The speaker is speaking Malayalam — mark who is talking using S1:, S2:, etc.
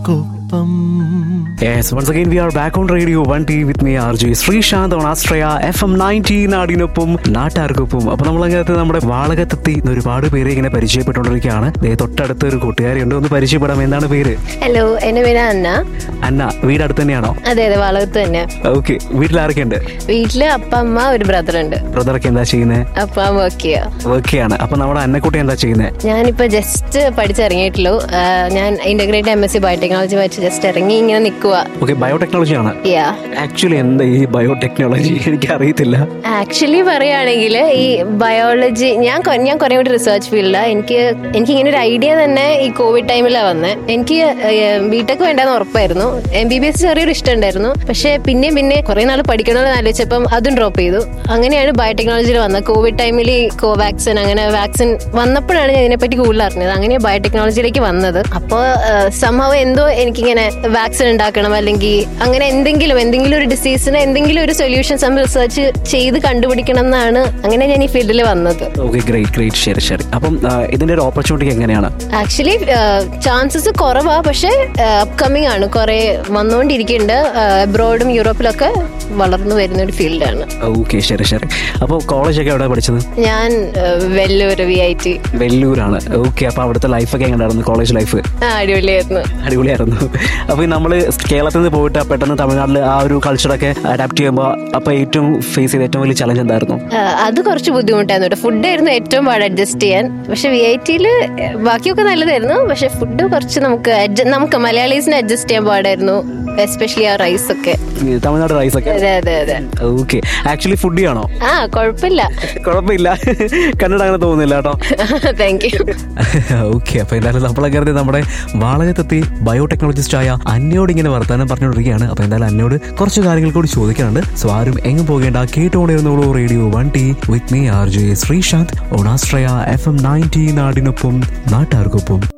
S1: Kuppam
S2: Yes, once again we are back on Radio 1T with me RJ Sreesanth on Astraya FM 90 നാടിനൊപ്പം നാട്ടാർക്കൊപ്പം അപ്പൊ നമ്മളങ്ങനത്തെ നമ്മുടെ വാളകത്തെത്തി ഇന്ന് ഒരുപാട് പേരെ ഇങ്ങനെ പരിചയപ്പെട്ടുകൊണ്ടിരിക്കുകയാണ് ദേ തൊട്ടടുത്ത് ഒരു കൂട്ടുകാരിയുണ്ട് ഒന്ന് പരിചയപ്പെടാം എന്താണ് പേര്
S3: ഹലോ എന്റെ പേര് അന്ന
S2: അന്ന വീട് അടുത്ത് തന്നെയാണോ
S3: അതെ അതെ വളകത്ത് തന്നെ
S2: ഓക്കെ വീട്ടിൽ ആരൊക്കെയുണ്ട്
S3: വീട്ടില് അപ്പ അമ്മ ഒരു ബ്രദർ ഉണ്ട്
S2: ബ്രദറൊക്കെ എന്താ ചെയ്യുന്നത്
S3: അപ്പ വർക്ക് ചെയ്യാ
S2: വർക്കെയാണ് അപ്പൊ നമ്മുടെ അന്നക്കുട്ടി എന്താ ചെയ്യുന്നത്
S3: ഞാനിപ്പോ ജസ്റ്റ് പഠിച്ചിറങ്ങിയിട്ടുള്ളൂ ആ, ഞാൻ integrate M S C biotechnology പഠിച്ച് ജസ്റ്റ് ഇറങ്ങി ഇങ്ങനെ നിൽക്കുക
S2: ഓക്കെ ബയോടെക്നോളജി ആണ്
S3: യാ
S2: ആക്ച്വലി എന്താ ഈ ബയോടെക്നോളജി എനിക്ക് അറിയത്തില്ല
S3: ആക്ച്വലി പറയുകയാണെങ്കിൽ ഈ ബയോളജി ഞാൻ കൊ- ഞാൻ കുറെ കൂടി റിസർച്ച് ഫീൽഡിലാണ് എനിക്ക് എനിക്ക് ഇങ്ങനെ ഒരു ഐഡിയ തന്നെ ഈ കോവിഡ് ടൈമിലാണ് വന്നത് എനിക്ക് ബിടെക് വേണ്ടെന്ന് ഉറപ്പായിരുന്നു എം ബി ബി എസ് ചെറിയൊരു ഇഷ്ടം ഉണ്ടായിരുന്നു പക്ഷെ പിന്നെയും പിന്നെ കുറെ നാൾ പഠിക്കണമെന്ന് ആലോചിച്ചപ്പം അതും ഡ്രോപ്പ് ചെയ്തു അങ്ങനെയാണ് ബയോടെക്നോളജിയിൽ വന്നത് കോവിഡ് ടൈമിൽ ഈ കോവാക്സിൻ അങ്ങനെ വാക്സിൻ വന്നപ്പോഴാണ് ഞാൻ ഇതിനെപ്പറ്റി കൂടുതൽ അറിഞ്ഞത് അങ്ങനെ ബയോടെക്നോളജിയിലേക്ക് വന്നത് അപ്പോൾ സംഭവം എന്തോ എനിക്കിങ്ങനെ വാക്സിൻ ഉണ്ടാക്കണം അല്ലെങ്കിൽ അങ്ങനെ എന്തെങ്കിലും എന്തെങ്കിലും ഒരു ഡിസീസിന് എന്തെങ്കിലും ഒരു സൊല്യൂഷൻ റിസർച്ച് ചെയ്ത് കണ്ടുപിടിക്കണം എന്നാണ് അങ്ങനെ ഞാൻ ഈ ഫീൽഡിൽ വന്നത്
S2: ഓക്കെ ഗ്രേറ്റ് ഗ്രേറ്റ് ശരി ശരി അപ്പം ആ, ഇതിന്റെ ഒരു ഓപ്പർച്യൂണിറ്റി എങ്ങനെയാണ്
S3: ആക്ച്വലി ചാൻസസ് കുറവാ പക്ഷെ അപ്കമിങ് ആണ് കുറെ വന്നുകൊണ്ടിരിക്കുന്നുണ്ട് അബ്രോഡും യൂറോപ്പിലൊക്കെ വളർന്നു വരുന്ന ഒരു ഫീൽഡാണ്
S2: ഓക്കെ ശരി ശരി അപ്പോൾ കോളേജൊക്കെ എവിടെ പഠിച്ചത്
S3: ഞാൻ ഏഹ്, വെല്ലൂർ വി ഐ ടി
S2: വെല്ലൂരാണ് ഓക്കെ അപ്പോൾ അവിടുത്തെ ലൈഫൊക്കെ എങ്ങനെയായിരുന്നു കോളേജ് ലൈഫ്
S3: അടിപൊളിയായിരുന്നു
S2: അടിപൊളിയായിരുന്നു അപ്പോൾ നമ്മൾ കേരളത്തിൽ നിന്ന് പോയിട്ട് പെട്ടെന്ന് തമിഴ്നാട്ടിൽ ആ ഒരു കൾച്ചറൊക്കെ അഡാപ്റ്റ് ചെയ്യുമ്പോൾ അപ്പോൾ ഏറ്റവും ഫേസ് ചെയ്ത ഏറ്റവും വലിയ ചലഞ്ച് എന്തായിരുന്നു
S3: ആ, അത് കുറച്ച് ബുദ്ധിമുട്ടായിരുന്നു കേട്ടോ ഫുഡായിരുന്നു ഏറ്റവും പാട് അഡ്ജസ്റ്റ് ചെയ്യാൻ പക്ഷെ വി ഐ ടിയിൽ ബാക്കിയൊക്കെ നല്ലതായിരുന്നു പക്ഷെ ഫുഡ് കുറച്ച് നമുക്ക് adj- നമുക്ക് മലയാളീസിന് അഡ്ജസ്റ്റ് ചെയ്യാൻ പാടായിരുന്നു എസ്പെഷ്യലി ആ റൈസ് ഒക്കെ
S2: ഈ തമിഴ്നാട് റൈസൊക്കെ
S3: അതെ അതെ അതെ
S2: ഓക്കെ ആക്ച്വലി ഫുഡ് ആണോ
S3: ആ കുഴപ്പമില്ല
S2: കുഴപ്പമില്ല കന്നഡ അങ്ങനെ തോന്നുന്നില്ല കേട്ടോ
S3: താങ്ക് യു
S2: ഓക്കെ അപ്പൊ എന്തായാലും നമ്മളങ്ങനെ നമ്മുടെ വാളകത്തെത്തി ബയോടെക്നോളജിസ്റ്റ് ആയ അന്നയോട് ഇങ്ങനെ വർത്താനം പറഞ്ഞുകൊണ്ടിരിക്കുകയാണ് അപ്പൊ എന്തായാലും അന്നയോട് കുറച്ച് കാര്യങ്ങൾ കൂടി ചോദിക്കാനുണ്ട് സോ ആരും എങ്ങും പോകേണ്ട കേട്ടോണ്ടിരുന്നോളൂ റേഡിയോ വൺ ടി with me R J Sreesanth ഓണാസ്ട്രയ എഫ് എം നയൻറ്റി നാടിനൊപ്പം നാട്ടാർക്കൊപ്പം